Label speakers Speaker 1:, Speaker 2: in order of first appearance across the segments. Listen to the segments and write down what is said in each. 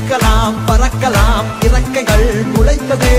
Speaker 1: மிதக்கலாம் பறக்கலாம் இறக்கைகள் முளைத்தது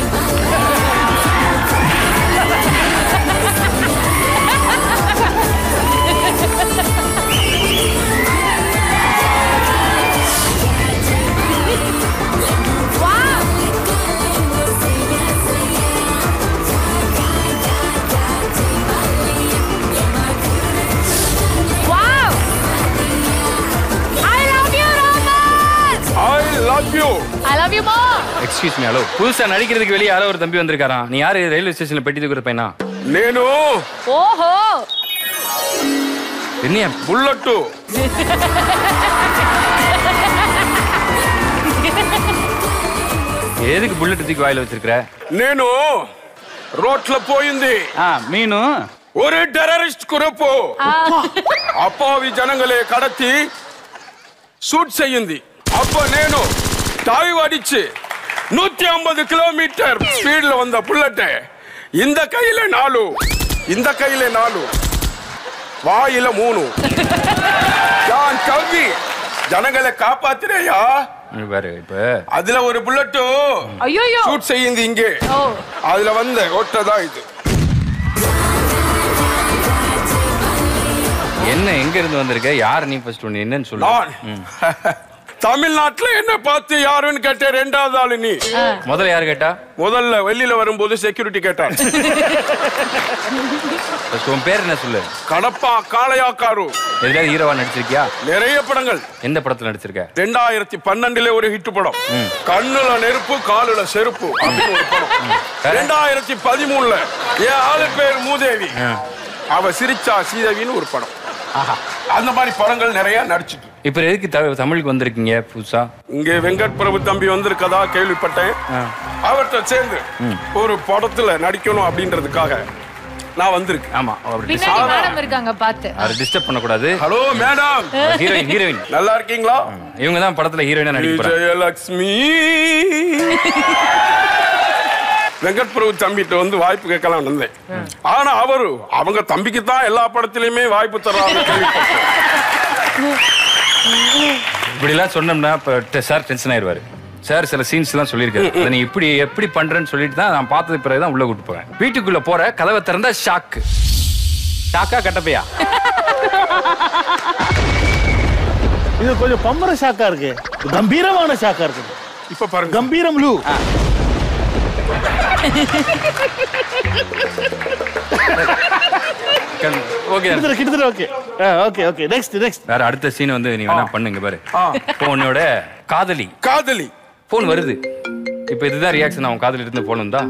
Speaker 2: I love you
Speaker 3: I love you more
Speaker 4: excuse me hello புதுசா நடிக்கிறதுக்கு வெளியே யாரோ ஒரு தம்பி வந்திருக்காராம் நீ யாரு ரயில்வே ஸ்டேஷன்ல பெட்டி தூக்குற பையனா
Speaker 2: నేను
Speaker 3: ஓஹோ
Speaker 4: என்னையா
Speaker 2: బుల్లట్టు
Speaker 4: எதுக்கு புல்லட் தூக்கி வாயில வச்சிருக்கிற
Speaker 2: నేను రోడ్ల పోయింది
Speaker 4: ஆ மீனு
Speaker 2: ஒரு டெரரிஸ்ட் குரூப்பு అప్పావి జనంగలే కడతి షూట్ చేయింది అప్ప నేను டாய்வு அடிச்சு நூத்தி ஐம்பது கிலோமீட்டர் ஸ்பீட்ல வந்த புல்லட்டு இந்த கையில நாலு இந்த கையில நாலு வாயில மூணு நான் கவ்வி ஜனங்களை காப்பாத்துறேயா
Speaker 4: இங்க பாரு இப்ப
Speaker 2: அதுல ஒரு புல்லட்டு
Speaker 3: ஐயோ
Speaker 2: ஷூட் செய்யுது இங்கே
Speaker 3: ஓ
Speaker 2: அதுல வந்த ஒட்டதான் இது
Speaker 4: என்ன எங்க இருந்து வந்திருக்க யார் நீ ஃபர்ஸ்ட் ஒன்னு என்னன்னு சொல்லு
Speaker 2: நான் தமிழ்நாட்டுல என்ன பார்த்து யாருன்னு கேட்ட ரெண்டாவது ஆளு நீ
Speaker 4: முதல்ல யார் கேட்டா
Speaker 2: முதல்ல வெளியில வரும்போது செக்யூரிட்டி கேட்டான்
Speaker 4: ஃபர்ஸ்ட் உன் பேர் என்ன சொல்லு
Speaker 2: கடப்பா காளையா காரு
Speaker 4: எதுல ஹீரோவா நடிச்சிருக்கியா
Speaker 2: நிறைய படங்கள்
Speaker 4: எந்த படத்துல நடிச்சிருக்க
Speaker 2: ரெண்டாயிரத்தி பன்னெண்டுல ஒரு ஹிட் படம் கண்ணுல நெருப்பு காலுல செருப்பு அப்படின்னு ஒரு படம் ரெண்டாயிரத்தி பதிமூணுல என் ஆளு பேர் மூதேவி அவ சிரிச்சா சீதேவின்னு ஒரு படம் அந்த மாதிரி படங்கள் நிறைய நடிச்சிட்டு
Speaker 4: இப்ப எதுக்கு த- தமிழுக்கு வந்திருக்கீங்க புதுசா
Speaker 2: இங்க வெங்கட் பிரபு தம்பி வந்திருக்கதா கேள்விப்பட்டேன் அவர்கிட்ட சேர்ந்து ஒரு படத்துல நடிக்கணும் அப்படின்றதுக்காக நான் வந்திருக்கேன்
Speaker 4: ஆமா அவர்
Speaker 3: பின்னாடி மேடம் இருக்காங்க பாத்து
Speaker 4: அவர் டிஸ்டர்ப் பண்ணக்கூடாது
Speaker 2: ஹலோ மேடம்
Speaker 4: ஹீரோயின் ஹீரோயின்
Speaker 2: நல்லா இருக்கீங்களா
Speaker 4: இவங்க தான் படத்துல ஹீரோயினா நடிக்க போறாங்க
Speaker 2: விஜயலட்சுமி வெங்கட் பிரபு தம்பிட்ட வந்து வாய்ப்பு கேட்கலாம் வந்தேன் ஆனா அவரு அவங்க தம்பிக்கு தான் எல்லா படத்திலயுமே வாய்ப்பு தர்றாங்க கேள்விப்பட்டேன்.
Speaker 4: இப்படி எல்லாம் சொன்னோம்னா இப்ப சார் டென்ஷன் ஆயிருவாரு சார் சில சீன்ஸ் எல்லாம் சொல்லியிருக்காரு அதை நீ இப்படி எப்படி பண்றேன்னு சொல்லிட்டு தான் நான் பார்த்தது பிறகு தான் உள்ள கூட்டு போறேன் வீட்டுக்குள்ள போற கதவை திறந்தா ஷாக்கு ஷாக்கா கட்டப்பையா
Speaker 5: இது கொஞ்சம் பம்பர ஷாக்கா இருக்கு கம்பீரமான ஷாக்கா இருக்கு
Speaker 2: இப்ப பாருங்க
Speaker 5: கம்பீரம் லூ
Speaker 4: ஓகே
Speaker 5: கிட்டத்தட்ட கிட்டத்தட்ட okay okay okay next next
Speaker 4: வேற அடுத்த சீன் வந்து நீ வேணா பண்ணுங்க பாரு இப்போ உன்னோட காதலி
Speaker 2: காதலி
Speaker 4: போன் வருது இப்போ இதுதான் ரியாக்ஷன் அவன் காதலி இருந்து போன் வந்தா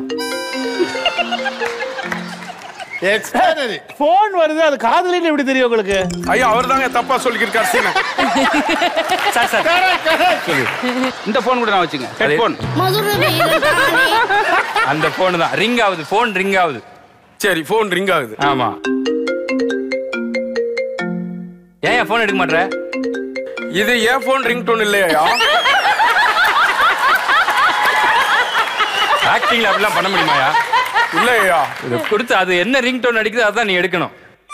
Speaker 5: போன் வருது அது காதலின்னு எப்படி தெரியும் உங்களுக்கு
Speaker 2: ஐயா அவர் தாங்க தப்பா சொல்லிக்கிருக்காரு சீன
Speaker 4: சார் சார் சொல்லு. இந்த போன் கூட நான் வச்சுங்க ஹெட்போன் அந்த போன் தான் ரிங் ஆகுது போன் ரிங் ஆகுது
Speaker 2: சரி போன் ரிங் ஆகுது
Speaker 4: ஆமா ஏன் போன் எடுக்க மாட்ற
Speaker 2: இது ஏன் போன் ரிங் டோன் இல்லையா
Speaker 4: ஆக்டிங்ல அப்படிலாம் பண்ண முடியுமாயா
Speaker 2: இல்லையா
Speaker 4: இது கொடுத்து அது என்ன ரிங் டோன் அடிக்குது அதான் நீ எடுக்கணும்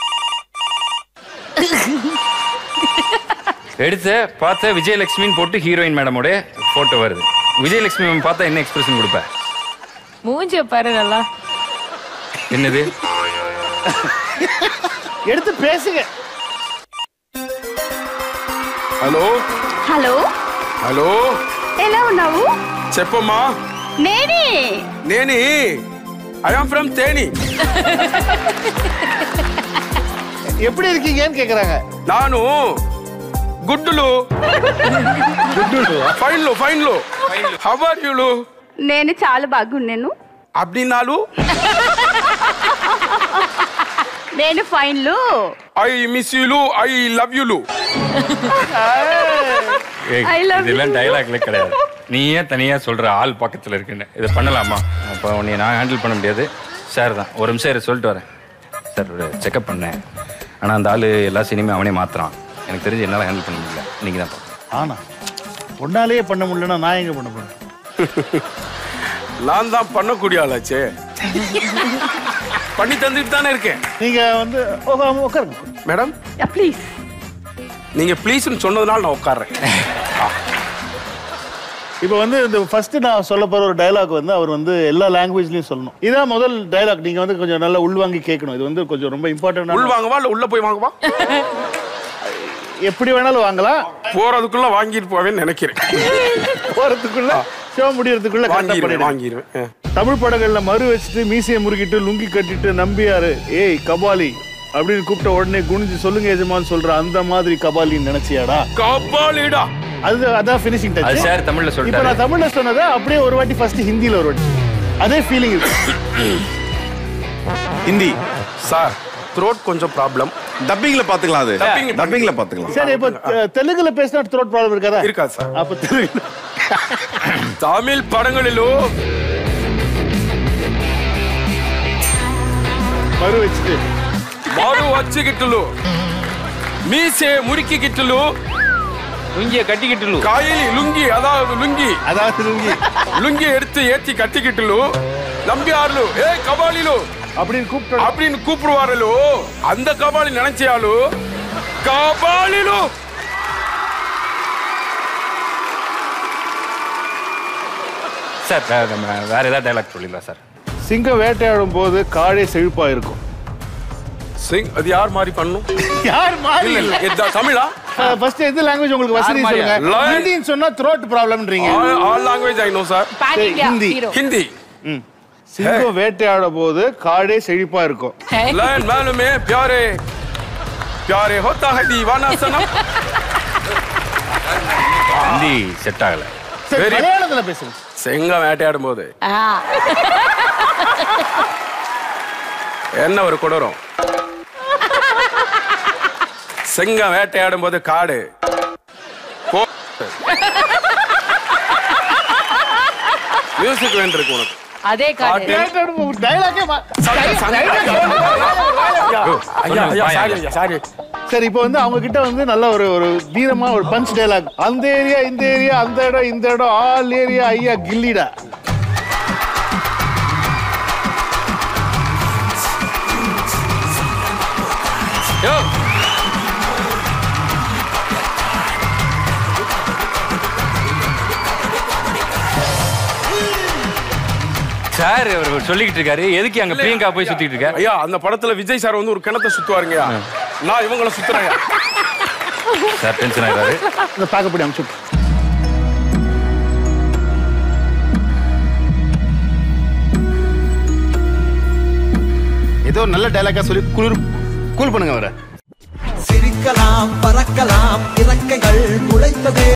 Speaker 4: எடுத்து பார்த்த விஜயலட்சுமின்னு போட்டு ஹீரோயின் மேடமோட போட்டோ வருது விஜயலட்சுமி மேம் பார்த்தா என்ன எக்ஸ்பிரஷன் கொடுப்ப
Speaker 3: மூஞ்சிய பாரு நல்லா
Speaker 4: என்னது
Speaker 5: எடுத்து பேசுங்க
Speaker 2: హలో
Speaker 6: హలో
Speaker 2: హలో
Speaker 6: ఎలా ఉన్నావు
Speaker 2: చెప్పమ్మా
Speaker 6: నేనే
Speaker 2: నేని ఐఎమ్ ఫ్రమ్ తేని
Speaker 5: எப்படி இருக்கீங்கன்னு கேக்குறாங்க
Speaker 2: ನಾನು గుడ్డులు ఫైన్లు ఫైన్లు హవ్ ఆర్ యూలు
Speaker 6: నేను చాలా బాగున్నాను
Speaker 2: అబ్డినాలు
Speaker 6: నేను ఫైన్లు
Speaker 2: ఐ మిస్ యూలు ఐ లవ్ యూలు
Speaker 4: ஏய்,
Speaker 6: I love
Speaker 4: இதெல்லாம்
Speaker 6: you.
Speaker 4: டைலாக்ல கிடையாது நீ ஏன் தனியா சொல்ற ஆள் பக்கத்துல இருக்குன்னு இதை பண்ணலாமா அப்போ உன்னை நான் ஹேண்டில் பண்ண முடியாது சார் தான் ஒரு நிமிஷம் இரு, சொல்லிட்டு வரேன் சார் ஒரு செக்அப் பண்ணேன் ஆனா அந்த ஆளு எல்லா சினிமே அவனே மாத்துறான் எனக்கு தெரிஞ்சு என்னால ஹேண்டில் பண்ண முடியல நீங்க தான் பார்க்கணும்.
Speaker 5: ஆனா உன்னாலேயே பண்ண முடியலன்னா நான் எங்க பண்ண போறேன்
Speaker 2: நான் தான் பண்ணக்கூடிய ஆளாச்சே பண்ணி தந்துட்டு தானே இருக்கேன்
Speaker 5: நீங்க வந்து உக்கா- உட்காருங்க
Speaker 2: மேடம்
Speaker 6: ప్లీజ్
Speaker 2: நீங்க ப்ளீஸ்னு சொன்னதுனால நான் உட்கார்றேன்
Speaker 5: இப்போ வந்து இந்த ஃபர்ஸ்ட் நான் சொல்ல போற ஒரு டயலாக் வந்து அவர் வந்து எல்லா லாங்குவேஜ்லயும் சொல்லணும் இதான் முதல் டயலாக் நீங்க வந்து கொஞ்சம் நல்லா உள்வாங்கி கேட்கணும் இது வந்து கொஞ்சம் ரொம்ப
Speaker 2: உள்
Speaker 5: இம்பார்ட்டன்ட்
Speaker 2: வாங்கவா இல்ல உள்ள போய் வாங்கவா
Speaker 5: எப்படி வேணாலும் வாங்கலாம்
Speaker 2: போறதுக்குள்ள வாங்கிட்டு போவேன்னு நினைக்கிறேன்
Speaker 5: போறதுக்குள்ள ஷோ முடியறதுக்குள்ள கரெக்டா
Speaker 2: வாங்கிடுவேன்
Speaker 5: பண்ணிடுங்க
Speaker 2: வாங்கிடுவேன் ஆ.
Speaker 5: தமிழ் படங்கள்ல மறு வச்சுட்டு மீசையை முறுக்கிட்டு லுங்கி கட்டிட்டு நம்பியாரு ஏய் கபாலி அப்படின்னு கூப்பிட்ட உடனே குனிஞ்சு சொல்லுங்க எஜமான்னு சொல்ற அந்த மாதிரி கபாலின்னு நினைச்சியாடா
Speaker 2: கபாலிடா
Speaker 5: அது அதான் ஃபினிஷிங்
Speaker 4: அது
Speaker 5: டச்
Speaker 4: சார் தமிழ்ல
Speaker 5: இப்போ
Speaker 4: சொல்லிட்டாரு
Speaker 5: நான் தமிழ்ல சொன்னதை அப்படியே ஒரு வாட்டி ஃபர்ஸ்ட் ஹிந்தில ஒரு வாட்டி அதே ஃபீலிங் இருக்கு
Speaker 7: ஹிந்தி
Speaker 2: சார் த்ரோட் கொஞ்சம் ப்ராப்ளம்
Speaker 7: டப்பிங்ல பாத்துக்கலாம் அது
Speaker 2: Dubbing-
Speaker 7: டப்பிங்ல பாத்துக்கலாம்
Speaker 5: சரி இப்போ தெ- தெலுங்குல பேசினா த்ரோட் ப்ராப்ளம் இருக்காதா
Speaker 2: இருக்காது சார்
Speaker 5: அப்ப தெலுங்கு
Speaker 2: தமிழ் படங்களிலோ
Speaker 5: மறு வச்சுட்டு
Speaker 2: மாறு வச்சுக்கிட்டுலு மீசே முறுக்கிக்கிட்டுலு
Speaker 4: லுங்கிய கட்டிக்கிட்டு
Speaker 2: காயலி லுங்கி அதாவது லுங்கி
Speaker 5: அதாவது லுங்கி
Speaker 2: லுங்கி எடுத்து ஏத்தி கட்டிக்கிட்டுலு நம்பியாருலு ஏ கபாலிலு
Speaker 5: அப்படின்னு கூப்பிட்டு
Speaker 2: அப்படின்னு கூப்பிடுவாரலு அந்த கபாலி நினைச்சியாலு கபாலிலு
Speaker 4: சார் வே- நம்ம வேற ஏதாவது டைலாக் சொல்லிடலாம் சார்
Speaker 5: சிங்கம் வேட்டையாடும் போது காடே செழிப்பா இருக்கும்
Speaker 2: சிங் அது யார் மாதிரி பண்ணும்
Speaker 5: யார் மாதிரி
Speaker 2: இல்ல
Speaker 5: இல்ல
Speaker 2: இல்ல இது தமிழா
Speaker 5: ஃபர்ஸ்ட் எது லாங்குவேஜ் உங்களுக்கு வசதி
Speaker 4: யார் மாதிரியா?
Speaker 5: சொல்லுங்க
Speaker 2: Lion.
Speaker 5: ஹிந்தின்னு சொன்னா த்ரோட் ப்ராப்ளம்ன்றீங்க
Speaker 2: all language I know sir
Speaker 3: Pan
Speaker 5: சரி,
Speaker 3: India
Speaker 5: ஹிந்தி.
Speaker 3: hero.
Speaker 2: ஹிந்தி
Speaker 5: ம். சிங்கம் வேட்டையாடும் போது காடே செழிப்பா இருக்கும்
Speaker 2: लैन मालूम है प्यारे प्यारे होता है दीवाना सनम
Speaker 4: ஹிந்தி செட் ஆகல
Speaker 5: சரி
Speaker 2: Very-
Speaker 5: மலையாளத்துல பேசுங்க
Speaker 2: செங்கம் வேட்டையாடும் போது
Speaker 3: ஆ.
Speaker 2: என்ன ஒரு கொடூரம் செங்கம் வேட்டையாடும் போது காடு மியூசிக் வேண்டியிருக்கு உனக்கு
Speaker 3: அதே காடு
Speaker 5: வேட்டையாடும் போது டைலாக்கே
Speaker 2: ஐயா ஐயா சாரி ஐயா சாரி
Speaker 5: சரி இப்போ வந்து அவங்க கிட்ட வந்து நல்ல ஒரு ஒரு வீரமா ஒரு பஞ்ச் டைலாக் அந்த ஏரியா இந்த ஏரியா அந்த இடம் இந்த இடம் ஆல் ஏரியா ஐயா கில்லிடா
Speaker 2: யோ
Speaker 4: சார் அவர் சொல்லிக்கிட்டு இருக்காரு எதுக்கு அங்க பிரியங்கா போய் சுத்திட்டு இருக்க
Speaker 2: ஐயா அந்த படத்துல விஜய் சார் வந்து ஒரு கிணத்தை சுத்துவாருங்கய்யா நான் இவங்கள சுத்துறேன்
Speaker 4: சார் டென்ஷன் ஆயிடுறாரு
Speaker 5: இந்த பாக்கப்படி அனுப்பிச்சு விட்டு.
Speaker 7: ஏதோ நல்ல டைலாக்கா சொல்லி குளிர் கூல் பண்ணுங்க அவரை
Speaker 1: சிரிக்கலாம் பறக்கலாம் இறக்கைகள் முளைத்ததே